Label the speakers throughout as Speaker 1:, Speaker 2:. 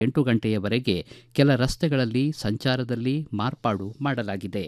Speaker 1: ಎಂಟು ಗಂಟೆಯವರೆಗೆ ಕೆಲ ರಸ್ತೆಗಳಲ್ಲಿ ಸಂಚಾರದಲ್ಲಿ ಮಾರ್ಪಾಡು ಮಾಡಲಾಗಿದೆ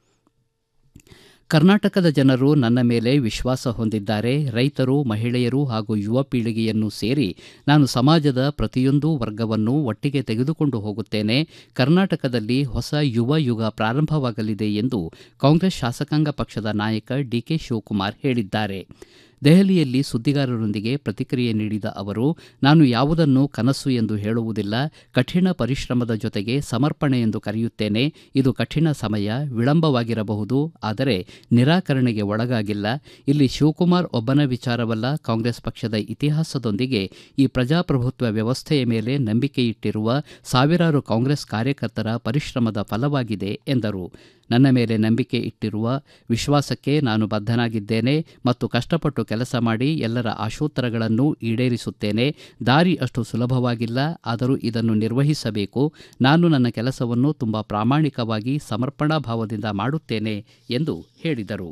Speaker 1: ಕರ್ನಾಟಕದ ಜನರು ನನ್ನ ಮೇಲೆ ವಿಶ್ವಾಸ ಹೊಂದಿದ್ದಾರೆ ರೈತರು ಮಹಿಳೆಯರು ಹಾಗೂ ಯುವ ಪೀಳಿಗೆಯನ್ನು ಸೇರಿ ನಾನು ಸಮಾಜದ ಪ್ರತಿಯೊಂದು ವರ್ಗವನ್ನು ಒಟ್ಟಿಗೆ ತೆಗೆದುಕೊಂಡು ಹೋಗುತ್ತೇನೆ ಕರ್ನಾಟಕದಲ್ಲಿ ಹೊಸ ಯುವ ಯುಗ ಪ್ರಾರಂಭವಾಗಲಿದೆ ಎಂದು ಕಾಂಗ್ರೆಸ್ ಶಾಸಕಾಂಗ ಪಕ್ಷದ ನಾಯಕ ಡಿಕೆ ಶಿವಕುಮಾರ್ ಹೇಳಿದ್ದಾರೆ ದೆಹಲಿಯಲ್ಲಿ ಸುದ್ದಿಗಾರರೊಂದಿಗೆ ಪ್ರತಿಕ್ರಿಯೆ ನೀಡಿದ ಅವರು ನಾನು ಯಾವುದನ್ನು ಕನಸು ಎಂದು ಹೇಳುವುದಿಲ್ಲ ಕಠಿಣ ಪರಿಶ್ರಮದ ಜೊತೆಗೆ ಸಮರ್ಪಣೆ ಎಂದು ಕರೆಯುತ್ತೇನೆ ಇದು ಕಠಿಣ ಸಮಯ ವಿಳಂಬವಾಗಿರಬಹುದು ಆದರೆ ನಿರಾಕರಣೆಗೆ ಒಳಗಾಗಿಲ್ಲ ಇಲ್ಲಿ ಶಿವಕುಮಾರ್ ಒಬ್ಬನ ವಿಚಾರವಲ್ಲ ಕಾಂಗ್ರೆಸ್ ಪಕ್ಷದ ಇತಿಹಾಸದೊಂದಿಗೆ ಈ ಪ್ರಜಾಪ್ರಭುತ್ವ ವ್ಯವಸ್ಥೆಯ ಮೇಲೆ ನಂಬಿಕೆಯಿಟ್ಟಿರುವ ಸಾವಿರಾರು ಕಾಂಗ್ರೆಸ್ ಕಾರ್ಯಕರ್ತರ ಪರಿಶ್ರಮದ ಫಲವಾಗಿದೆ ಎಂದರು ನನ್ನ ಮೇಲೆ ನಂಬಿಕೆ ಇಟ್ಟಿರುವ ವಿಶ್ವಾಸಕ್ಕೆ ನಾನು ಬದ್ಧನಾಗಿದ್ದೇನೆ ಮತ್ತು ಕಷ್ಟಪಟ್ಟು ಕೆಲಸ ಮಾಡಿ ಎಲ್ಲರ ಆಶೋತ್ತರಗಳನ್ನು ಈಡೇರಿಸುತ್ತೇನೆ ದಾರಿ ಅಷ್ಟು ಸುಲಭವಾಗಿಲ್ಲ ಆದರೂ ಇದನ್ನು ನಿರ್ವಹಿಸಬೇಕು ನಾನು ನನ್ನ ಕೆಲಸವನ್ನು ತುಂಬ ಪ್ರಾಮಾಣಿಕವಾಗಿ ಸಮರ್ಪಣಾ ಭಾವದಿಂದ ಮಾಡುತ್ತೇನೆ ಎಂದು ಹೇಳಿದರು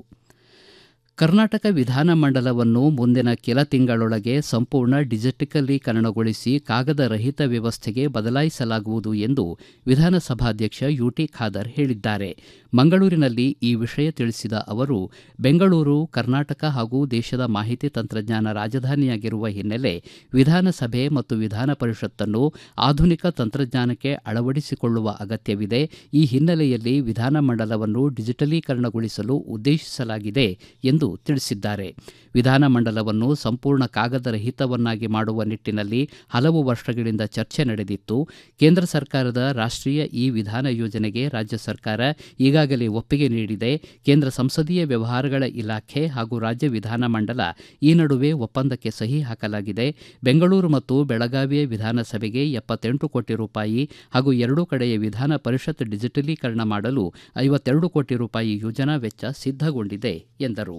Speaker 1: ಕರ್ನಾಟಕ ವಿಧಾನಮಂಡಲವನ್ನು ಮುಂದಿನ ಕೆಲ ತಿಂಗಳೊಳಗೆ ಸಂಪೂರ್ಣ ಡಿಜಿಟಲೀಕರಣಗೊಳಿಸಿ ಕಾಗದ ರಹಿತ ವ್ಯವಸ್ಥೆಗೆ ಬದಲಾಯಿಸಲಾಗುವುದು ಎಂದು ವಿಧಾನಸಭಾಧ್ಯಕ್ಷ ಯುಟಿ ಖಾದರ್ ಹೇಳಿದ್ದಾರೆ ಮಂಗಳೂರಿನಲ್ಲಿ ಈ ವಿಷಯ ತಿಳಿಸಿದ ಅವರು ಬೆಂಗಳೂರು ಕರ್ನಾಟಕ ಹಾಗೂ ದೇಶದ ಮಾಹಿತಿ ತಂತ್ರಜ್ಞಾನ ರಾಜಧಾನಿಯಾಗಿರುವ ಹಿನ್ನೆಲೆ ವಿಧಾನಸಭೆ ಮತ್ತು ವಿಧಾನ ಪರಿಷತ್ತನ್ನು ಆಧುನಿಕ ತಂತ್ರಜ್ಞಾನಕ್ಕೆ ಅಳವಡಿಸಿಕೊಳ್ಳುವ ಅಗತ್ಯವಿದೆ ಈ ಹಿನ್ನೆಲೆಯಲ್ಲಿ ವಿಧಾನಮಂಡಲವನ್ನು ಡಿಜಿಟಲೀಕರಣಗೊಳಿಸಲು ಉದ್ದೇಶಿಸಲಾಗಿದೆ ಎಂದು ತಿಳಿಸಿದ್ದಾರೆ ವಿಧಾನಮಂಡಲವನ್ನು ಸಂಪೂರ್ಣ ಕಾಗದ ರಹಿತವನ್ನಾಗಿ ಮಾಡುವ ನಿಟ್ಟಿನಲ್ಲಿ ಹಲವು ವರ್ಷಗಳಿಂದ ಚರ್ಚೆ ನಡೆದಿತ್ತು ಕೇಂದ್ರ ಸರ್ಕಾರದ ರಾಷ್ಟೀಯ ಇ ವಿಧಾನ ಯೋಜನೆಗೆ ರಾಜ್ಯ ಸರ್ಕಾರ ಈಗಾಗಲೇ ಒಪ್ಪಿಗೆ ನೀಡಿದೆ ಕೇಂದ್ರ ಸಂಸದೀಯ ವ್ಯವಹಾರಗಳ ಇಲಾಖೆ ಹಾಗೂ ರಾಜ್ಯ ವಿಧಾನಮಂಡಲ ಈ ನಡುವೆ ಒಪ್ಪಂದಕ್ಕೆ ಸಹಿ ಹಾಕಲಾಗಿದೆ ಬೆಂಗಳೂರು ಮತ್ತು ಬೆಳಗಾವಿಯ ವಿಧಾನಸಭೆಗೆ ಎಪ್ಪತ್ತೆಂಟು ಕೋಟಿ ರೂಪಾಯಿ ಹಾಗೂ ಎರಡೂ ಕಡೆಯ ವಿಧಾನ ಪರಿಷತ್ ಡಿಜಿಟಲೀಕರಣ ಮಾಡಲು ಐವತ್ತೆರಡು ಕೋಟಿ ರೂಪಾಯಿ ಯೋಜನಾ ವೆಚ್ಚ ಸಿದ್ಧಗೊಂಡಿದೆ ಎಂದರು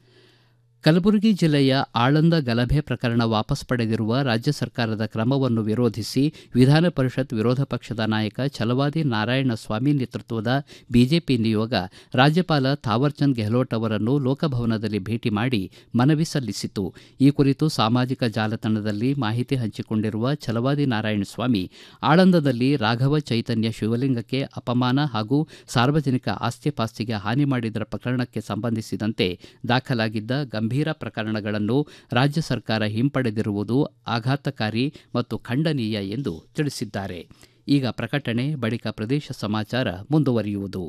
Speaker 1: ಕಲಬುರಗಿ ಜಿಲ್ಲೆಯ ಆಳಂದ ಗಲಭೆ ಪ್ರಕರಣ ವಾಪಸ್ ಪಡೆದಿರುವ ರಾಜ್ಯ ಸರ್ಕಾರದ ಕ್ರಮವನ್ನು ವಿರೋಧಿಸಿ ವಿಧಾನ ಪರಿಷತ್ ವಿರೋಧ ಪಕ್ಷದ ನಾಯಕ ಛಲವಾದಿ ನಾರಾಯಣಸ್ವಾಮಿ ನೇತೃತ್ವದ ಬಿಜೆಪಿ ನಿಯೋಗ ರಾಜ್ಯಪಾಲ ಥಾವರ್ಚಂದ್ ಗೆಹ್ಲೋಟ್ ಅವರನ್ನು ಲೋಕಭವನದಲ್ಲಿ ಭೇಟಿ ಮಾಡಿ ಮನವಿ ಸಲ್ಲಿಸಿತು ಈ ಕುರಿತು ಸಾಮಾಜಿಕ ಜಾಲತಾಣದಲ್ಲಿ ಮಾಹಿತಿ ಹಂಚಿಕೊಂಡಿರುವ ಛಲವಾದಿ ನಾರಾಯಣಸ್ವಾಮಿ ಆಳಂದದಲ್ಲಿ ರಾಘವ ಚೈತನ್ಯ ಶಿವಲಿಂಗಕ್ಕೆ ಅಪಮಾನ ಹಾಗೂ ಸಾರ್ವಜನಿಕ ಆಸ್ತಿಪಾಸ್ತಿಗೆ ಹಾನಿ ಮಾಡಿದ ಪ್ರಕರಣಕ್ಕೆ ಸಂಬಂಧಿಸಿದಂತೆ ದಾಖಲಾಗಿದ್ದ ಗಂಭೀರ ಪ್ರಕರಣಗಳನ್ನು ರಾಜ್ಯ ಸರ್ಕಾರ ಹಿಂಪಡೆದಿರುವುದು ಆಘಾತಕಾರಿ ಮತ್ತು ಖಂಡನೀಯ ಎಂದು ತಿಳಿಸಿದ್ದಾರೆ ಈಗ ಪ್ರಕಟಣೆ ಬಳಿಕ ಪ್ರದೇಶ ಸಮಾಚಾರ ಮುಂದುವರಿಯುವುದು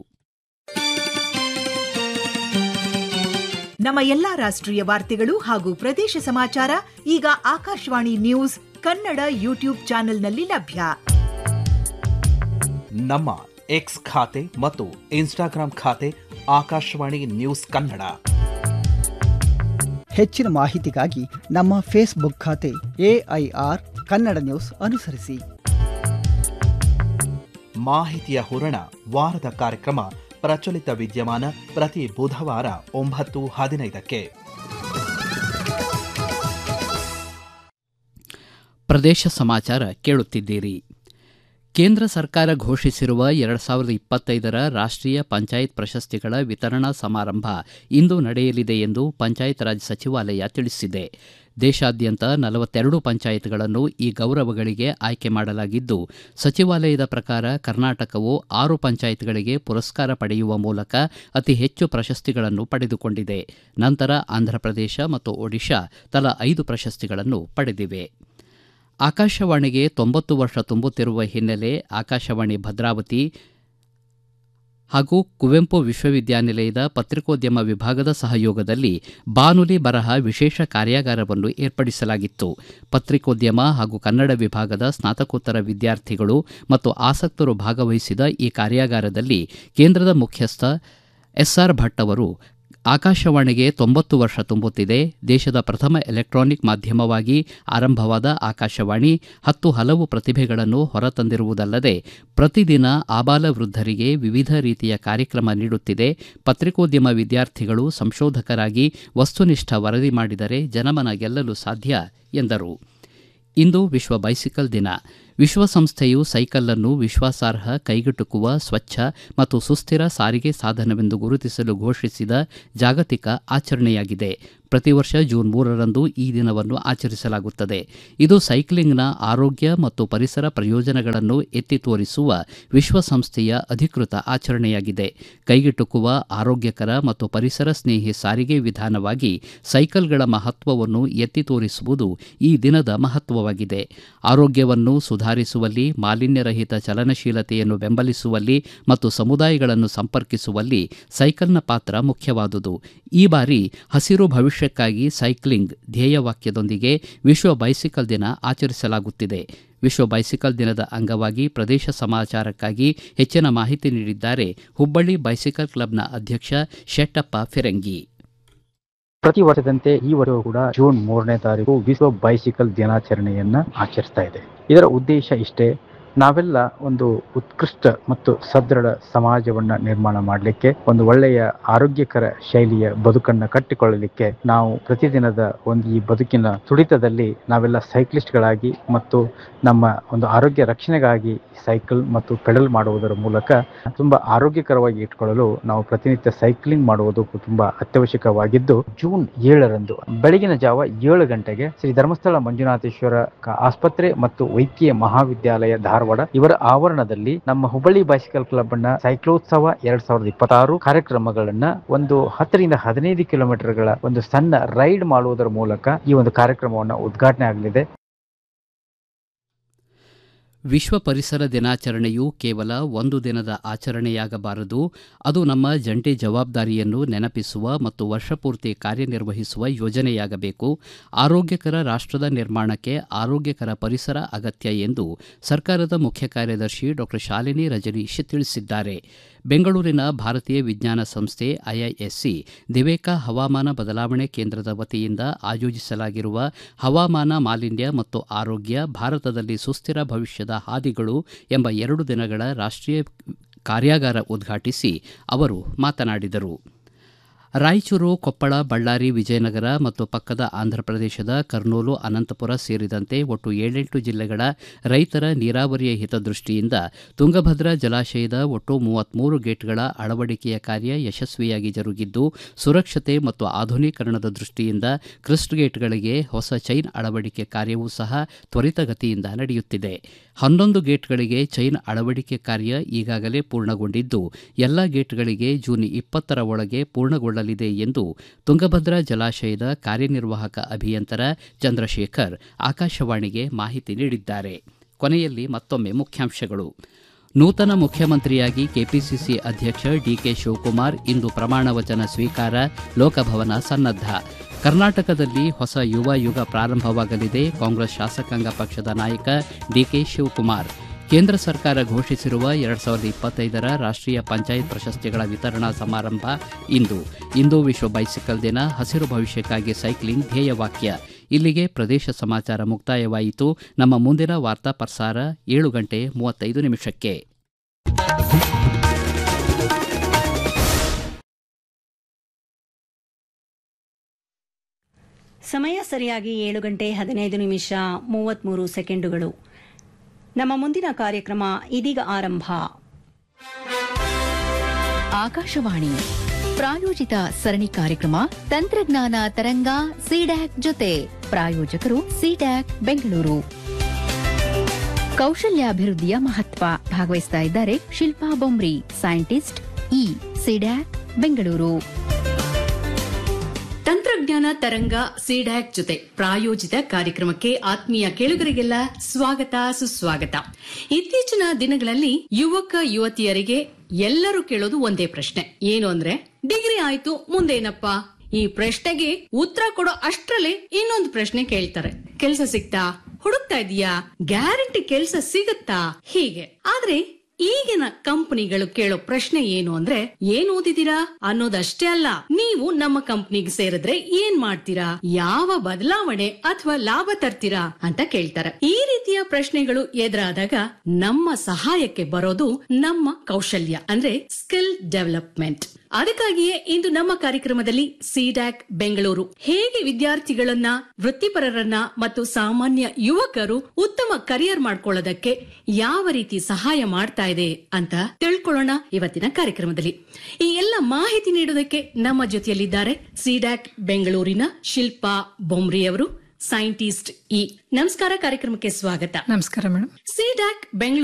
Speaker 2: ನಮ್ಮ ಎಲ್ಲಾ ರಾಷ್ಟ್ರೀಯ ವಾರ್ತೆಗಳು ಹಾಗೂ ಪ್ರದೇಶ ಸಮಾಚಾರ ಈಗ ಆಕಾಶವಾಣಿ ನ್ಯೂಸ್ ಕನ್ನಡ ಯೂಟ್ಯೂಬ್ ಚಾನೆಲ್ನಲ್ಲಿ ಲಭ್ಯ
Speaker 3: ನಮ್ಮ ಎಕ್ಸ್ ಖಾತೆ ಮತ್ತು ಇನ್ಸ್ಟಾಗ್ರಾಂ ಖಾತೆ ಆಕಾಶವಾಣಿ ನ್ಯೂಸ್ ಕನ್ನಡ
Speaker 4: ಹೆಚ್ಚಿನ ಮಾಹಿತಿಗಾಗಿ ನಮ್ಮ ಫೇಸ್ಬುಕ್ ಖಾತೆ ಎಐಆರ್ ಕನ್ನಡ ನ್ಯೂಸ್ ಅನುಸರಿಸಿ
Speaker 3: ಮಾಹಿತಿಯ ಹೂರಣ ವಾರದ ಕಾರ್ಯಕ್ರಮ ಪ್ರಚಲಿತ ವಿದ್ಯಮಾನ ಪ್ರತಿ ಬುಧವಾರ ಒಂಬತ್ತು ಹದಿನೈದಕ್ಕೆ
Speaker 1: ಪ್ರದೇಶ ಸಮಾಚಾರ ಕೇಳುತ್ತಿದ್ದೀರಿ ಕೇಂದ್ರ ಸರ್ಕಾರ ಘೋಷಿಸಿರುವ ಎರಡು ಸಾವಿರದ ಇಪ್ಪತ್ತೈದರ ರಾಷ್ಟೀಯ ಪಂಚಾಯತ್ ಪ್ರಶಸ್ತಿಗಳ ವಿತರಣಾ ಸಮಾರಂಭ ಇಂದು ನಡೆಯಲಿದೆ ಎಂದು ಪಂಚಾಯತ್ ರಾಜ್ ಸಚಿವಾಲಯ ತಿಳಿಸಿದೆ ದೇಶಾದ್ಯಂತ ನಲವತ್ತೆರಡು ಪಂಚಾಯತ್ಗಳನ್ನು ಈ ಗೌರವಗಳಿಗೆ ಆಯ್ಕೆ ಮಾಡಲಾಗಿದ್ದು ಸಚಿವಾಲಯದ ಪ್ರಕಾರ ಕರ್ನಾಟಕವು ಆರು ಪಂಚಾಯತ್ಗಳಿಗೆ ಪುರಸ್ಕಾರ ಪಡೆಯುವ ಮೂಲಕ ಅತಿ ಹೆಚ್ಚು ಪ್ರಶಸ್ತಿಗಳನ್ನು ಪಡೆದುಕೊಂಡಿದೆ ನಂತರ ಆಂಧ್ರಪ್ರದೇಶ ಮತ್ತು ಒಡಿಶಾ ತಲಾ ಐದು ಪ್ರಶಸ್ತಿಗಳನ್ನು ಪಡೆದಿವೆ ಆಕಾಶವಾಣಿಗೆ ತೊಂಬತ್ತು ವರ್ಷ ತುಂಬುತ್ತಿರುವ ಹಿನ್ನೆಲೆ ಆಕಾಶವಾಣಿ ಭದ್ರಾವತಿ ಹಾಗೂ ಕುವೆಂಪು ವಿಶ್ವವಿದ್ಯಾನಿಲಯದ ಪತ್ರಿಕೋದ್ಯಮ ವಿಭಾಗದ ಸಹಯೋಗದಲ್ಲಿ ಬಾನುಲಿ ಬರಹ ವಿಶೇಷ ಕಾರ್ಯಾಗಾರವನ್ನು ಏರ್ಪಡಿಸಲಾಗಿತ್ತು ಪತ್ರಿಕೋದ್ಯಮ ಹಾಗೂ ಕನ್ನಡ ವಿಭಾಗದ ಸ್ನಾತಕೋತ್ತರ ವಿದ್ಯಾರ್ಥಿಗಳು ಮತ್ತು ಆಸಕ್ತರು ಭಾಗವಹಿಸಿದ ಈ ಕಾರ್ಯಾಗಾರದಲ್ಲಿ ಕೇಂದ್ರದ ಮುಖ್ಯಸ್ಥ ಎಸ್ಆರ್ ಭಟ್ ಅವರು ಆಕಾಶವಾಣಿಗೆ ತೊಂಬತ್ತು ವರ್ಷ ತುಂಬುತ್ತಿದೆ ದೇಶದ ಪ್ರಥಮ ಎಲೆಕ್ಟ್ರಾನಿಕ್ ಮಾಧ್ಯಮವಾಗಿ ಆರಂಭವಾದ ಆಕಾಶವಾಣಿ ಹತ್ತು ಹಲವು ಪ್ರತಿಭೆಗಳನ್ನು ಹೊರತಂದಿರುವುದಲ್ಲದೆ ಪ್ರತಿದಿನ ಆಬಾಲ ವೃದ್ಧರಿಗೆ ವಿವಿಧ ರೀತಿಯ ಕಾರ್ಯಕ್ರಮ ನೀಡುತ್ತಿದೆ ಪತ್ರಿಕೋದ್ಯಮ ವಿದ್ಯಾರ್ಥಿಗಳು ಸಂಶೋಧಕರಾಗಿ ವಸ್ತುನಿಷ್ಠ ವರದಿ ಮಾಡಿದರೆ ಜನಮನ ಗೆಲ್ಲಲು ಸಾಧ್ಯ ಎಂದರು ಇಂದು ವಿಶ್ವ ಬೈಸಿಕಲ್ ದಿನ ವಿಶ್ವಸಂಸ್ಥೆಯು ಸೈಕಲ್ ಅನ್ನು ವಿಶ್ವಾಸಾರ್ಹ ಕೈಗೆಟುಕುವ ಸ್ವಚ್ಛ ಮತ್ತು ಸುಸ್ಥಿರ ಸಾರಿಗೆ ಸಾಧನವೆಂದು ಗುರುತಿಸಲು ಘೋಷಿಸಿದ ಜಾಗತಿಕ ಆಚರಣೆಯಾಗಿದೆ ಪ್ರತಿ ವರ್ಷ ಜೂನ್ ಮೂರರಂದು ಈ ದಿನವನ್ನು ಆಚರಿಸಲಾಗುತ್ತದೆ ಇದು ಸೈಕ್ಲಿಂಗ್ನ ಆರೋಗ್ಯ ಮತ್ತು ಪರಿಸರ ಪ್ರಯೋಜನಗಳನ್ನು ಎತ್ತಿ ತೋರಿಸುವ ವಿಶ್ವಸಂಸ್ಥೆಯ ಅಧಿಕೃತ ಆಚರಣೆಯಾಗಿದೆ ಕೈಗೆಟುಕುವ ಆರೋಗ್ಯಕರ ಮತ್ತು ಪರಿಸರ ಸ್ನೇಹಿ ಸಾರಿಗೆ ವಿಧಾನವಾಗಿ ಸೈಕಲ್ಗಳ ಮಹತ್ವವನ್ನು ಎತ್ತಿ ತೋರಿಸುವುದು ಈ ದಿನದ ಮಹತ್ವವಾಗಿದೆ ಆರೋಗ್ಯವನ್ನು ಸುಧಾರಿಸುವಲ್ಲಿ ಮಾಲಿನ್ಯರಹಿತ ಚಲನಶೀಲತೆಯನ್ನು ಬೆಂಬಲಿಸುವಲ್ಲಿ ಮತ್ತು ಸಮುದಾಯಗಳನ್ನು ಸಂಪರ್ಕಿಸುವಲ್ಲಿ ಸೈಕಲ್ನ ಪಾತ್ರ ಮುಖ್ಯವಾದುದು ಈ ಬಾರಿ ಹಸಿರು ಭವಿಷ್ಯಕ್ಕಾಗಿ ಸೈಕ್ಲಿಂಗ್ ಧ್ಯೇಯವಾಕ್ಯದೊಂದಿಗೆ ವಿಶ್ವ ಬೈಸಿಕಲ್ ದಿನ ಆಚರಿಸಲಾಗುತ್ತಿದೆ ವಿಶ್ವ ಬೈಸಿಕಲ್ ದಿನದ ಅಂಗವಾಗಿ ಪ್ರದೇಶ ಸಮಾಚಾರಕ್ಕಾಗಿ ಹೆಚ್ಚಿನ ಮಾಹಿತಿ ನೀಡಿದ್ದಾರೆ ಹುಬ್ಬಳ್ಳಿ ಬೈಸಿಕಲ್ ಕ್ಲಬ್ನ ಅಧ್ಯಕ್ಷ ಶೆಟ್ಟಪ್ಪ ಫಿರಂಗಿ
Speaker 5: ಪ್ರತಿ ವರ್ಷದಂತೆ ಈ ವರ್ಷವೂ ಕೂಡ ಜೂನ್ ಮೂರನೇ ತಾರೀಕು ವಿಶ್ವ ಬೈಸಿಕಲ್ ದಿನಾಚರಣೆಯನ್ನ ಆಚರಿಸ್ತಾ ಇದೆ ಇದರ ಉದ್ದೇಶ ಇಷ್ಟೇ ನಾವೆಲ್ಲ ಒಂದು ಉತ್ಕೃಷ್ಟ ಮತ್ತು ಸದೃಢ ಸಮಾಜವನ್ನ ನಿರ್ಮಾಣ ಮಾಡಲಿಕ್ಕೆ ಒಂದು ಒಳ್ಳೆಯ ಆರೋಗ್ಯಕರ ಶೈಲಿಯ ಬದುಕನ್ನ ಕಟ್ಟಿಕೊಳ್ಳಲಿಕ್ಕೆ ನಾವು ಪ್ರತಿದಿನದ ಒಂದು ಈ ಬದುಕಿನ ತುಡಿತದಲ್ಲಿ ನಾವೆಲ್ಲ ಸೈಕ್ಲಿಸ್ಟ್ಗಳಾಗಿ ಮತ್ತು ನಮ್ಮ ಒಂದು ಆರೋಗ್ಯ ರಕ್ಷಣೆಗಾಗಿ ಸೈಕಲ್ ಮತ್ತು ಪೆಡಲ್ ಮಾಡುವುದರ ಮೂಲಕ ತುಂಬಾ ಆರೋಗ್ಯಕರವಾಗಿ ಇಟ್ಕೊಳ್ಳಲು ನಾವು ಪ್ರತಿನಿತ್ಯ ಸೈಕ್ಲಿಂಗ್ ಮಾಡುವುದು ತುಂಬಾ ಅತ್ಯವಶ್ಯಕವಾಗಿದ್ದು ಜೂನ್ ಏಳರಂದು ಬೆಳಗಿನ ಜಾವ ಏಳು ಗಂಟೆಗೆ ಶ್ರೀ ಧರ್ಮಸ್ಥಳ ಮಂಜುನಾಥೇಶ್ವರ ಕ- ಆಸ್ಪತ್ರೆ ಮತ್ತು ವೈದ್ಯಕೀಯ ಮಹಾವಿದ್ಯಾಲಯ ಧಾರವಾಡ ಇವರ ಆವರಣದಲ್ಲಿ ನಮ್ಮ ಹುಬ್ಬಳ್ಳಿ ಬೈಸಿಕಲ್ ಕ್ಲಬ್ ನ ಸೈಕ್ಲೋತ್ಸವ ಎರಡ್ ಸಾವಿರದ ಇಪ್ಪತ್ತಾರು ಕಾರ್ಯಕ್ರಮಗಳನ್ನ ಒಂದು ಹತ್ತರಿಂದ ಹದಿನೈದು ಕಿಲೋಮೀಟರ್ಗಳ ಒಂದು ಸಣ್ಣ ರೈಡ್ ಮಾಡುವುದರ ಮೂಲಕ ಈ ಒಂದು ಕಾರ್ಯಕ್ರಮವನ್ನು ಉದ್ಘಾಟನೆ ಆಗಲಿದೆ
Speaker 1: ವಿಶ್ವ ಪರಿಸರ ದಿನಾಚರಣೆಯು ಕೇವಲ ಒಂದು ದಿನದ ಆಚರಣೆಯಾಗಬಾರದು ಅದು ನಮ್ಮ ಜಂಟಿ ಜವಾಬ್ದಾರಿಯನ್ನು ನೆನಪಿಸುವ ಮತ್ತು ವರ್ಷಪೂರ್ತಿ ಕಾರ್ಯನಿರ್ವಹಿಸುವ ಯೋಜನೆಯಾಗಬೇಕು ಆರೋಗ್ಯಕರ ರಾಷ್ಟ್ರದ ನಿರ್ಮಾಣಕ್ಕೆ ಆರೋಗ್ಯಕರ ಪರಿಸರ ಅಗತ್ಯ ಎಂದು ಸರ್ಕಾರದ ಮುಖ್ಯ ಕಾರ್ಯದರ್ಶಿ ಡಾಕ್ಟರ್ ಶಾಲಿನಿ ರಜನೀಶ್ ತಿಳಿಸಿದ್ದಾರೆ ಬೆಂಗಳೂರಿನ ಭಾರತೀಯ ವಿಜ್ಞಾನ ಸಂಸ್ಥೆ ಐಐಎಸ್ಸಿ ದಿವೇಕ ಹವಾಮಾನ ಬದಲಾವಣೆ ಕೇಂದ್ರದ ವತಿಯಿಂದ ಆಯೋಜಿಸಲಾಗಿರುವ ಹವಾಮಾನ ಮಾಲಿನ್ಯ ಮತ್ತು ಆರೋಗ್ಯ ಭಾರತದಲ್ಲಿ ಸುಸ್ಥಿರ ಭವಿಷ್ಯದ ಹಾದಿಗಳು ಎಂಬ ಎರಡು ದಿನಗಳ ರಾಷ್ಟ್ರೀಯ ಕಾರ್ಯಾಗಾರ ಉದ್ಘಾಟಿಸಿ ಅವರು ಮಾತನಾಡಿದರು ರಾಯಚೂರು ಕೊಪ್ಪಳ ಬಳ್ಳಾರಿ ವಿಜಯನಗರ ಮತ್ತು ಪಕ್ಕದ ಆಂಧ್ರಪ್ರದೇಶದ ಕರ್ನೂಲು ಅನಂತಪುರ ಸೇರಿದಂತೆ ಒಟ್ಟು ಏಳೆಂಟು ಜಿಲ್ಲೆಗಳ ರೈತರ ನೀರಾವರಿಯ ಹಿತದೃಷ್ಟಿಯಿಂದ ತುಂಗಭದ್ರಾ ಜಲಾಶಯದ ಒಟ್ಟು ಮೂವತ್ಮೂರು ಗೇಟ್ಗಳ ಅಳವಡಿಕೆಯ ಕಾರ್ಯ ಯಶಸ್ವಿಯಾಗಿ ಜರುಗಿದ್ದು ಸುರಕ್ಷತೆ ಮತ್ತು ಆಧುನೀಕರಣದ ದೃಷ್ಟಿಯಿಂದ ಕ್ರಿಸ್ಟ್ ಗೇಟ್ಗಳಿಗೆ ಹೊಸ ಚೈನ್ ಅಳವಡಿಕೆ ಕಾರ್ಯವೂ ಸಹ ತ್ವರಿತಗತಿಯಿಂದ ನಡೆಯುತ್ತಿದೆ ಹನ್ನೊಂದು ಗೇಟ್ಗಳಿಗೆ ಚೈನ್ ಅಳವಡಿಕೆ ಕಾರ್ಯ ಈಗಾಗಲೇ ಪೂರ್ಣಗೊಂಡಿದ್ದು ಎಲ್ಲ ಗೇಟ್ಗಳಿಗೆ ಜೂನ್ ಇಪ್ಪತ್ತರ ಒಳಗೆ ಪೂರ್ಣಗೊಳ್ಳಲಿದೆ ಎಂದು ತುಂಗಭದ್ರಾ ಜಲಾಶಯದ ಕಾರ್ಯನಿರ್ವಾಹಕ ಅಭಿಯಂತರ ಚಂದ್ರಶೇಖರ್ ಆಕಾಶವಾಣಿಗೆ ಮಾಹಿತಿ ನೀಡಿದ್ದಾರೆ ಕೊನೆಯಲ್ಲಿ ಮತ್ತೊಮ್ಮೆ ಮುಖ್ಯಾಂಶಗಳು ನೂತನ ಮುಖ್ಯಮಂತ್ರಿಯಾಗಿ ಕೆಪಿಸಿಸಿ ಅಧ್ಯಕ್ಷ ಡಿಕೆ ಶಿವಕುಮಾರ್ ಇಂದು ಪ್ರಮಾಣ ವಚನ ಸ್ವೀಕಾರ ಲೋಕಭವನ ಸನ್ನದ್ಧ ಕರ್ನಾಟಕದಲ್ಲಿ ಹೊಸ ಯುವ ಯುಗ ಪ್ರಾರಂಭವಾಗಲಿದೆ ಕಾಂಗ್ರೆಸ್ ಶಾಸಕಾಂಗ ಪಕ್ಷದ ನಾಯಕ ಡಿಕೆ ಶಿವಕುಮಾರ್ ಕೇಂದ್ರ ಸರ್ಕಾರ ಘೋಷಿಸಿರುವ ಎರಡ್ ಸಾವಿರದ ಇಪ್ಪತ್ತೈದರ ರಾಷ್ಟ್ರೀಯ ಪಂಚಾಯತ್ ಪ್ರಶಸ್ತಿಗಳ ವಿತರಣಾ ಸಮಾರಂಭ ಇಂದು ಇಂದು ವಿಶ್ವ ಬೈಸಿಕಲ್ ದಿನ ಹಸಿರು ಭವಿಷ್ಯಕ್ಕಾಗಿ ಸೈಕ್ಲಿಂಗ್ ಧ್ಯೇಯವಾಕ್ಯ ಇಲ್ಲಿಗೆ ಪ್ರದೇಶ ಸಮಾಚಾರ ಮುಕ್ತಾಯವಾಯಿತು ನಮ್ಮ ಮುಂದಿನ ವಾರ್ತಾ ಪ್ರಸಾರ ಏಳು ಗಂಟೆ ಮೂವತ್ತೈದು ನಿಮಿಷಕ್ಕೆ
Speaker 6: ಸಮಯ ಸರಿಯಾಗಿ ಏಳು ಗಂಟೆ ಹದಿನೈದು ನಿಮಿಷ ಮೂವತ್ಮೂರು ಸೆಕೆಂಡುಗಳು ನಮ್ಮ ಮುಂದಿನ ಕಾರ್ಯಕ್ರಮ ಇದೀಗ ಆರಂಭ
Speaker 7: ಆಕಾಶವಾಣಿ ಪ್ರಾಯೋಜಿತ ಸರಣಿ ಕಾರ್ಯಕ್ರಮ ತಂತ್ರಜ್ಞಾನ ತರಂಗ ಸಿಡ್ಯಾಕ್ ಜೊತೆ ಪ್ರಾಯೋಜಕರು ಸಿಡ್ಯಾಕ್ ಬೆಂಗಳೂರು ಕೌಶಲ್ಯಾಭಿವೃದ್ಧಿಯ ಮಹತ್ವ ಭಾಗವಹಿಸ್ತಾ ಇದ್ದಾರೆ Shilpa Bomri scientist E CDAC Bengaluru
Speaker 8: ತಂತ್ರಜ್ಞಾನ ತರಂಗ ಸಿಡ್ಯಾಕ್ ಜೊತೆ ಪ್ರಾಯೋಜಿತ ಕಾರ್ಯಕ್ರಮಕ್ಕೆ ಆತ್ಮೀಯ ಕೇಳುಗರಿಗೆಲ್ಲ ಸ್ವಾಗತ ಸುಸ್ವಾಗತ ಇತ್ತೀಚಿನ ದಿನಗಳಲ್ಲಿ ಯುವಕ ಯುವತಿಯರಿಗೆ ಎಲ್ಲರೂ ಕೇಳೋದು ಒಂದೇ ಪ್ರಶ್ನೆ ಏನು ಅಂದ್ರೆ ಡಿಗ್ರಿ ಆಯ್ತು ಮುಂದೇನಪ್ಪ ಈ ಪ್ರಶ್ನೆಗೆ ಉತ್ತರ ಕೊಡೋ ಅಷ್ಟ್ರಲ್ಲಿ ಇನ್ನೊಂದು ಪ್ರಶ್ನೆ ಕೇಳ್ತಾರೆ ಕೆಲ್ಸ ಸಿಗ್ತಾ ಹುಡುಕ್ತಾ ಇದೀಯಾ ಗ್ಯಾರಂಟಿ ಕೆಲ್ಸ ಸಿಗತ್ತಾ ಹೀಗೆ ಆದ್ರೆ ಈಗಿನ ಕಂಪನಿಗಳು ಕೇಳೋ ಪ್ರಶ್ನೆ ಏನು ಅಂದ್ರೆ ಏನ್ ಓದಿದೀರಾ ಅನ್ನೋದಷ್ಟೇ ಅಲ್ಲ ನೀವು ನಮ್ಮ ಕಂಪನಿಗೆ ಸೇರಿದ್ರೆ ಏನ್ ಮಾಡ್ತೀರಾ ಯಾವ ಬದಲಾವಣೆ ಅಥವಾ ಲಾಭ ತರ್ತೀರಾ ಅಂತ ಕೇಳ್ತಾರೆ ಈ ರೀತಿಯ ಪ್ರಶ್ನೆಗಳು ಎದುರಾದಾಗ ನಮ್ಮ ಸಹಾಯಕ್ಕೆ ಬರೋದು ನಮ್ಮ ಕೌಶಲ್ಯ ಅಂದ್ರೆ ಸ್ಕಿಲ್ ಡೆವಲಪ್ಮೆಂಟ್ ಅದಕ್ಕಾಗಿಯೇ ಇಂದು ನಮ್ಮ ಕಾರ್ಯಕ್ರಮದಲ್ಲಿ ಸಿಡ್ಯಾಕ್ ಬೆಂಗಳೂರು ಹೇಗೆ ವಿದ್ಯಾರ್ಥಿಗಳನ್ನ ವೃತ್ತಿಪರರನ್ನ ಮತ್ತು ಸಾಮಾನ್ಯ ಯುವಕರು ಉತ್ತಮ ಕರಿಯರ್ ಮಾಡ್ಕೊಳ್ಳೋದಕ್ಕೆ ಯಾವ ರೀತಿ ಸಹಾಯ ಮಾಡ್ತಾ ಇದೆ ಅಂತ ತಿಳ್ಕೊಳ್ಳೋಣ ಇವತ್ತಿನ ಕಾರ್ಯಕ್ರಮದಲ್ಲಿ ಈ ಎಲ್ಲ ಮಾಹಿತಿ ನೀಡೋದಕ್ಕೆ ನಮ್ಮ ಜೊತೆಯಲ್ಲಿದ್ದಾರೆ ಸಿಡ್ಯಾಕ್ ಬೆಂಗಳೂರಿನ ಶಿಲ್ಪಾ ಬೊಮ್ರಿ ಅವರು ಸೈಂಟಿಸ್ಟ್ ಇ ನಮಸ್ಕಾರ ಕಾರ್ಯಕ್ರಮಕ್ಕೆ ಸ್ವಾಗತ
Speaker 9: ನಮಸ್ಕಾರ ಮೇಡಮ್
Speaker 8: ಸಿಡ್ಯಾಕ್ ಬೆಂಗಳೂರು